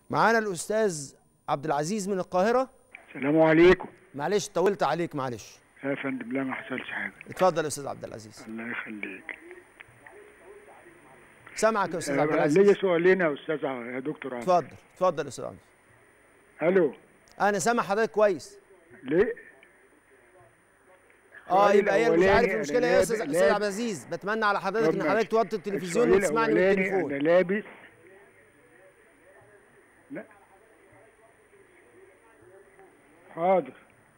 معانا الاستاذ عبد العزيز من القاهره السلام عليكم معلش طولت عليك معلش يا فندم لا ما حصلش حاجه اتفضل يا استاذ عبد العزيز الله يخليك سامعك يا استاذ عبد آه، ليا العزيز سؤالين يا استاذ ع- يا دكتور عبد اتفضل اتفضل يا استاذ عبد الو انا سامع حضرتك كويس ليه اه سؤالي يبقى هي مش الأولاني عارف أنا المشكله ايه يا لاب- استاذ استاذ لاب- عبد العزيز بتمنى على حضرتك ان طب حضرتك ماشي. توطي التلفزيون السؤال وتسمعني من الأولاني التليفون انا لابس لا حاضر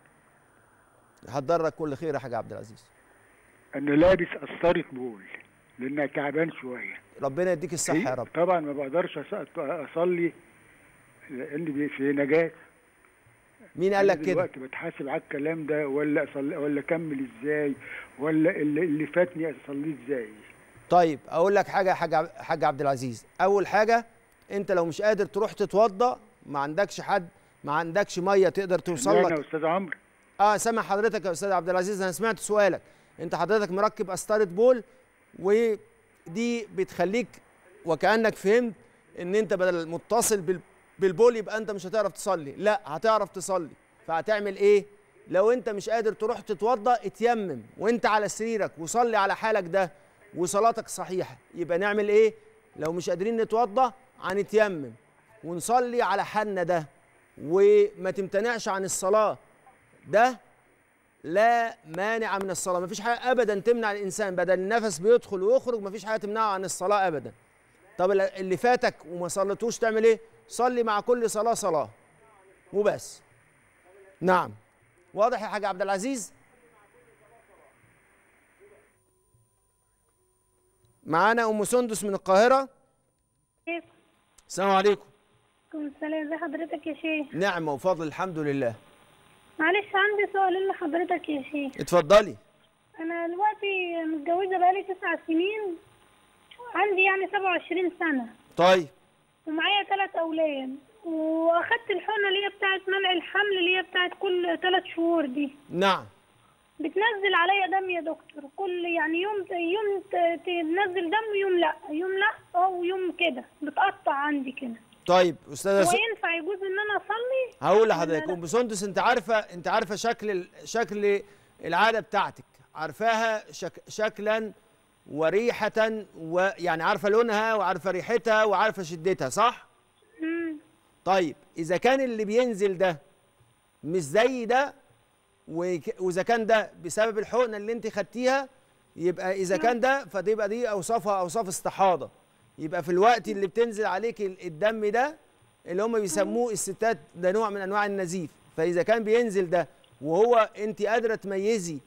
هتضرك كل خير يا حاج عبد العزيز انا لابس قسطره بول لانها تعبان شويه ربنا يديك الصحه يا رب طبعا ما بقدرش أص- اصلي لان بي- في نجاه مين قال لك أنا كده دلوقتي بتحاسب على الكلام ده ولا أصلي ولا اكمل ازاي ولا اللي, اللي فاتني اصليه ازاي طيب اقول لك حاجه يا حاج عب- حاج عبد العزيز اول حاجه انت لو مش قادر تروح تتوضى ما عندكش حد ما عندكش ميه تقدر توصل سمعنا لك يا استاذ عمرو اه سامع حضرتك يا استاذ عبد العزيز انا سمعت سؤالك انت حضرتك مركب قسطره بول ودي بتخليك وكانك فهمت ان انت بدل متصل بال بالبول يبقى انت مش هتعرف تصلي لا هتعرف تصلي فهتعمل ايه لو انت مش قادر تروح تتوضى اتيمم وانت على سريرك وصلي على حالك ده وصلاتك صحيحه يبقى نعمل ايه لو مش قادرين نتوضى هنتيمم ونصلي على حالنا ده وما تمتنعش عن الصلاه ده لا مانع من الصلاه مفيش حاجه ابدا تمنع الانسان بدل النفس بيدخل ويخرج مفيش حاجه تمنعه عن الصلاه ابدا طب اللي فاتك وما صليتوش تعمل ايه صلي مع كل صلاه صلاه وبس نعم واضح يا حاج عبد العزيز معانا ام سندس من القاهره السلام عليكم عليكم السلام ازي حضرتك يا شيخ نعمه وفضل الحمد لله معلش عندي سؤال لحضرتك يا شيخ اتفضلي انا دلوقتي متجوزه بقالي تسع سنين عندي يعني سبعة وعشرين سنة طيب ومعايا ثلاث أولاد وأخدت الحقنة اللي هي بتاعت منع الحمل اللي هي بتاعت كل ثلاث شهور دي نعم بتنزل عليا دم يا دكتور كل يعني يوم يوم ت- تنزل دم ويوم لا يوم لا أو يوم كده بتقطع عندي كده طيب استاذه هو س... ينفع يجوز إن أنا أصلي؟ هقول ولا لحضرتك لا؟ ام سندس انت عارفه انت عارفه شكل ال- شكل العاده بتاعتك عارفاها شك شكلا وريحه ويعني عارفه لونها وعارفه ريحتها وعارفه شدتها صح مم. طيب اذا كان اللي بينزل ده مش زي ده وك- واذا كان ده بسبب الحقنه اللي انت خدتيها يبقى اذا كان ده فتبقى دي اوصافها اوصاف استحاضه يبقى في الوقت اللي بتنزل عليك ال- الدم ده اللي هم بيسموه الستات ده نوع من انواع النزيف فاذا كان بينزل ده وهو انت قادره تميزي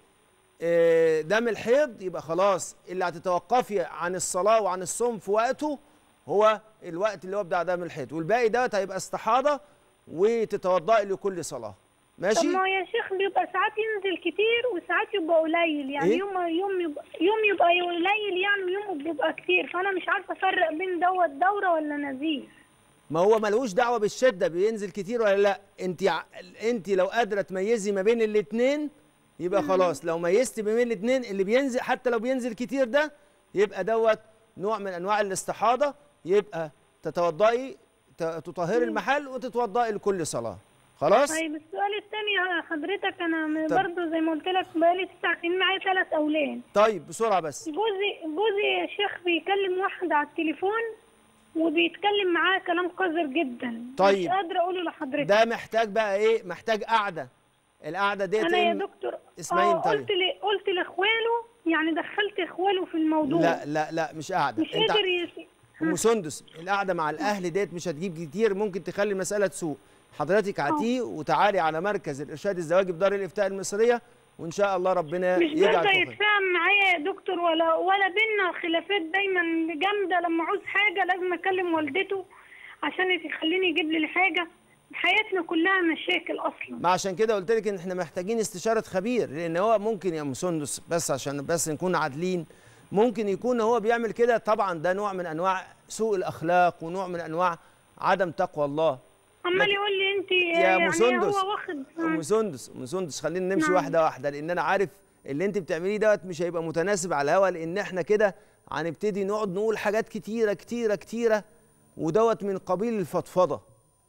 آه، دم الحيض يبقى خلاص اللي هتتوقفي عن الصلاه وعن الصوم في وقته هو الوقت اللي هو بتاع دم الحيض والباقي دوت هيبقى استحاضه وتتوضئي لكل صلاه طب ماشي ما هو يا شيخ بيبقى ساعات ينزل كتير وساعات يبقى قليل يعني إيه؟ يوم يوم يبقى يوم يبقى قليل يعني ويوم بيبقى كتير فانا مش عارفه افرق بين دوت دوره ولا نزيف ما هو ملوش دعوه بالشده بينزل كتير ولا لا انت ع- انت لو قادره تميزي ما بين الاثنين يبقى خلاص لو ميزتي ما بين الاثنين اللي بينزل حتى لو بينزل كتير ده يبقى دوت نوع من انواع الاستحاضه يبقى تتوضئي ت- تطهري المحل وتتوضئي لكل صلاه خلاص طيب السؤال الثاني يا حضرتك انا م- طب. برضو زي ما قلت لك بقالي تسع سنين معايا ثلاث اولاد طيب بسرعه بس جوزي جوزي يا شيخ بيكلم واحد على التليفون وبيتكلم معاه كلام قذر جدا طيب. مش قادره اقوله لحضرتك ده محتاج بقى ايه محتاج قعده القعده ديت انا يا إيه؟ دكتور اسمعيني آه، طيب. قلت لي قلت لاخواله يعني دخلت اخواله في الموضوع لا لا لا مش قاعده مش انت قادر يس... ام سندس القعده مع الاهل ديت مش هتجيب كتير ممكن تخلي المساله تسوء حضرتك عتيه وتعالي على مركز الارشاد الزواجي بدار الافتاء المصريه وان شاء الله ربنا مش يجعل بيرضى توفيق يتفاهم معايا يا دكتور ولا ولا بينا خلافات دايما جامده لما عاوز حاجه لازم اكلم والدته عشان يخليني يجيب لي الحاجه حياتنا كلها مشاكل اصلا ما عشان كده قلت لك ان احنا محتاجين استشاره خبير لان هو ممكن يا ام سندس بس عشان بس نكون عادلين ممكن يكون هو بيعمل كده طبعا ده نوع من انواع سوء الاخلاق ونوع من انواع عدم تقوى الله عمال لكن- يقول لي انت يا يعني ام سندس هو واخد ام سندس ام سندس خلينا نمشي نعم. واحده واحده لان انا عارف اللي انت بتعمليه دوت مش هيبقى متناسب على الهوا لان احنا كده هنبتدي نقعد نقول حاجات كتيره كتيره كتيره ودوت من قبيل الفضفضه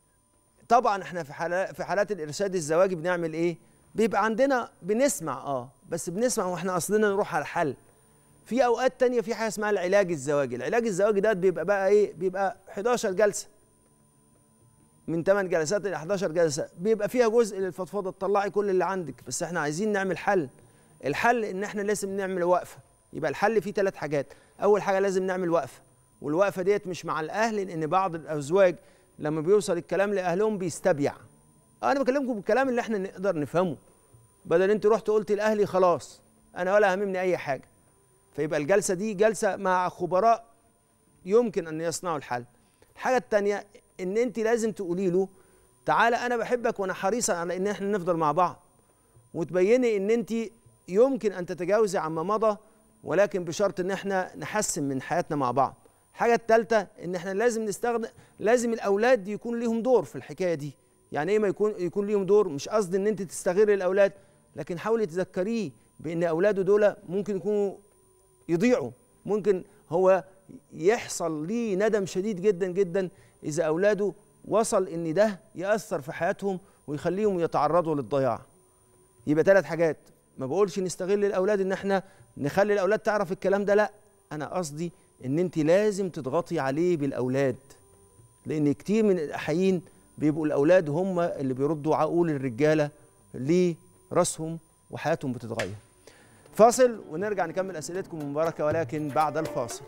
طبعا احنا في حالات في حالات الارشاد الزواجي بنعمل ايه بيبقى عندنا بنسمع اه بس بنسمع واحنا قصدنا نروح على الحل في اوقات تانية في حاجه اسمها العلاج الزواجي العلاج الزواجي ده بيبقى بقى ايه بيبقى 11 جلسه من 8 جلسات ل 11 جلسه بيبقى فيها جزء للفضفضه تطلعي كل اللي عندك بس احنا عايزين نعمل حل الحل ان احنا لازم نعمل وقفه يبقى الحل فيه ثلاث حاجات اول حاجه لازم نعمل وقفه والوقفه ديت مش مع الاهل لان بعض الازواج لما بيوصل الكلام لاهلهم بيستبيع انا بكلمكم بالكلام اللي احنا نقدر نفهمه بدل انت رحت قلت لاهلي خلاص انا ولا هممني اي حاجه فيبقى الجلسه دي جلسه مع خبراء يمكن ان يصنعوا الحل الحاجه الثانيه ان انت لازم تقولي له تعالى انا بحبك وانا حريصه على ان احنا نفضل مع بعض وتبيني ان انت يمكن ان تتجاوزي عما مضى ولكن بشرط ان احنا نحسن من حياتنا مع بعض الحاجه الثالثه ان احنا لازم نستخدم لازم الاولاد يكون ليهم دور في الحكايه دي يعني ايه ما يكون يكون ليهم دور مش قصدي ان انت تستغل الاولاد لكن حاولي تذكريه بان اولاده دول ممكن يكونوا يضيعوا ممكن هو يحصل ليه ندم شديد جدا جدا اذا اولاده وصل ان ده ياثر في حياتهم ويخليهم يتعرضوا للضياع يبقى ثلاث حاجات ما بقولش نستغل الاولاد ان احنا نخلي الاولاد تعرف الكلام ده لا انا قصدي ان انت لازم تضغطي عليه بالاولاد لان كتير من الاحايين بيبقوا الاولاد هم اللي بيردوا عقول الرجاله لراسهم وحياتهم بتتغير فاصل ونرجع نكمل اسئلتكم المباركه ولكن بعد الفاصل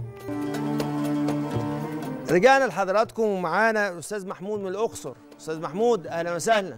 رجعنا لحضراتكم ومعانا الاستاذ محمود من الاقصر استاذ محمود اهلا وسهلا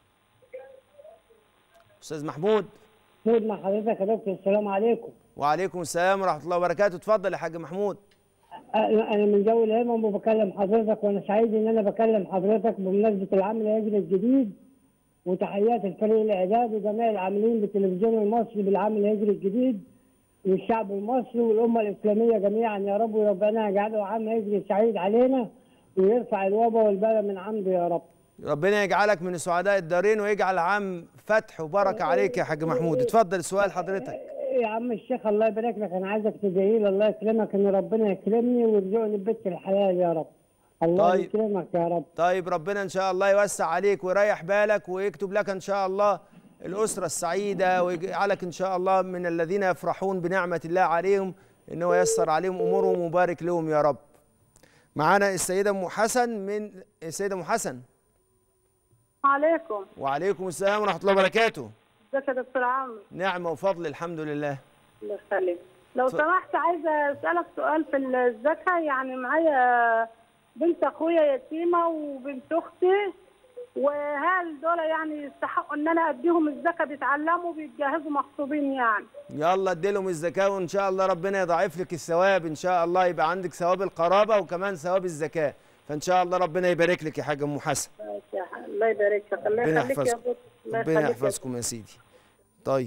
استاذ محمود محمود مع حضرتك يا دكتور السلام عليكم وعليكم السلام ورحمه الله وبركاته اتفضل يا حاج محمود انا أنا من جو الهمم وبكلم حضرتك وانا سعيد ان انا بكلم حضرتك بمناسبه العام الهجري الجديد وتحيات الفريق الاعداد وجميع العاملين بالتلفزيون المصري بالعام الهجري الجديد والشعب المصري والامه الاسلاميه جميعا يا رب وربنا يجعله عام هجري سعيد علينا ويرفع الوباء والبلاء من عنده يا رب ربنا يجعلك من سعداء الدارين ويجعل عام فتح وبركه عليك يا حاج محمود اتفضل سؤال حضرتك يا عم الشيخ الله يبارك لك انا عايزك تدعي لي الله يكرمك ان ربنا يكرمني ويرزقني ببيت الحلال يا رب الله طيب. يكرمك يا رب طيب ربنا ان شاء الله يوسع عليك ويريح بالك ويكتب لك ان شاء الله الاسره السعيده ويجعلك ان شاء الله من الذين يفرحون بنعمه الله عليهم ان هو ييسر عليهم امورهم ويبارك لهم يا رب معانا السيده ام حسن من السيده ام حسن عليكم وعليكم السلام ورحمه الله وبركاته ازيك يا دكتور عمرو نعمه وفضل الحمد لله الله يخليك لو اتفضل. سمحت عايزه اسالك سؤال في الزكاه يعني معايا بنت اخويا يتيمه وبنت اختي وهل دول يعني يستحقوا ان انا اديهم الزكاه بيتعلموا بيتجهزوا مخطوبين يعني يلا اديلهم الزكاه وان شاء الله ربنا يضاعف لك الثواب ان شاء الله يبقى عندك ثواب القرابه وكمان ثواب الزكاه فان شاء الله ربنا يبارك لك يا حاج ام حسن ماشي يا ح- الله يبارك لك الله ربنا يخليك يا يحفظكم. ابو الله ربنا يخليك يا يحفظكم يا سيدي طيب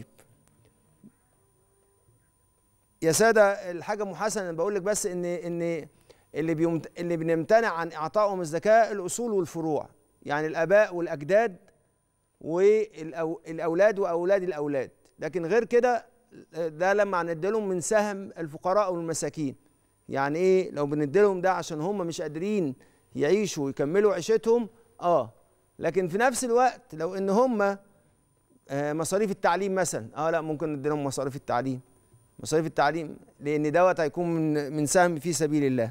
يا ساده الحاجه ام حسن انا بقول لك بس ان ان اللي بيمت... اللي بنمتنع عن اعطائهم الزكاه الاصول والفروع يعني الاباء والاجداد والاولاد واولاد الاولاد لكن غير كده ده لما هنديلهم من سهم الفقراء والمساكين يعني ايه لو بنديلهم ده عشان هم مش قادرين يعيشوا ويكملوا عيشتهم اه لكن في نفس الوقت لو ان هم آه، مصاريف التعليم مثلا اه لا ممكن ندي لهم مصاريف التعليم مصاريف التعليم لان دوت هيكون من من سهم في سبيل الله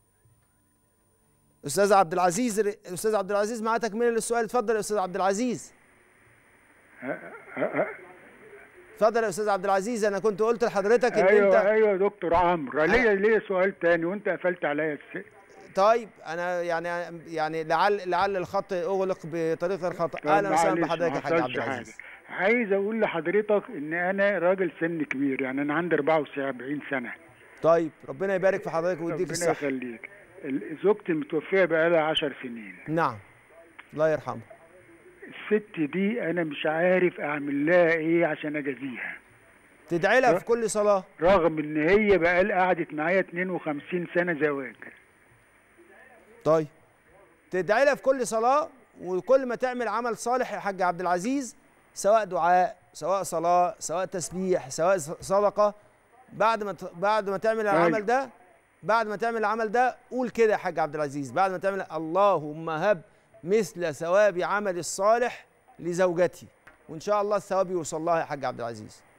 استاذ عبد العزيز استاذ عبد العزيز معاه تكمله للسؤال اتفضل يا استاذ عبد العزيز اتفضل يا استاذ عبد العزيز انا كنت قلت لحضرتك ان ايوه انت ايوه يا دكتور عمرو ليا ليا سؤال تاني وانت قفلت عليا الس... طيب انا يعني يعني لعل لعل الخط اغلق بطريقه الخطا طب اهلا وسهلا معلش، بحضرتك ما يا حاج عبد حصلش العزيز حاجة. عايز اقول لحضرتك ان انا راجل سن كبير يعني انا عندي 74 سنه طيب ربنا يبارك في حضرتك ويديك ربنا الصحه يخليك ال- زوجتي متوفيه بقالها 10 سنين نعم الله يرحمه الست دي انا مش عارف اعمل لها ايه عشان اجازيها تدعي لها في كل صلاه رغم ان هي بقى قعدت معايا 52 سنه زواج طيب تدعي لها في كل صلاة وكل ما تعمل عمل صالح يا حاج عبد العزيز سواء دعاء سواء صلاة سواء تسبيح سواء صدقة بعد ما ت- بعد ما تعمل العمل ده بعد ما تعمل العمل ده قول كده يا حاج عبد العزيز بعد ما تعمل اللهم هب مثل ثواب عمل الصالح لزوجتي وان شاء الله الثواب يوصل لها يا حاج عبد العزيز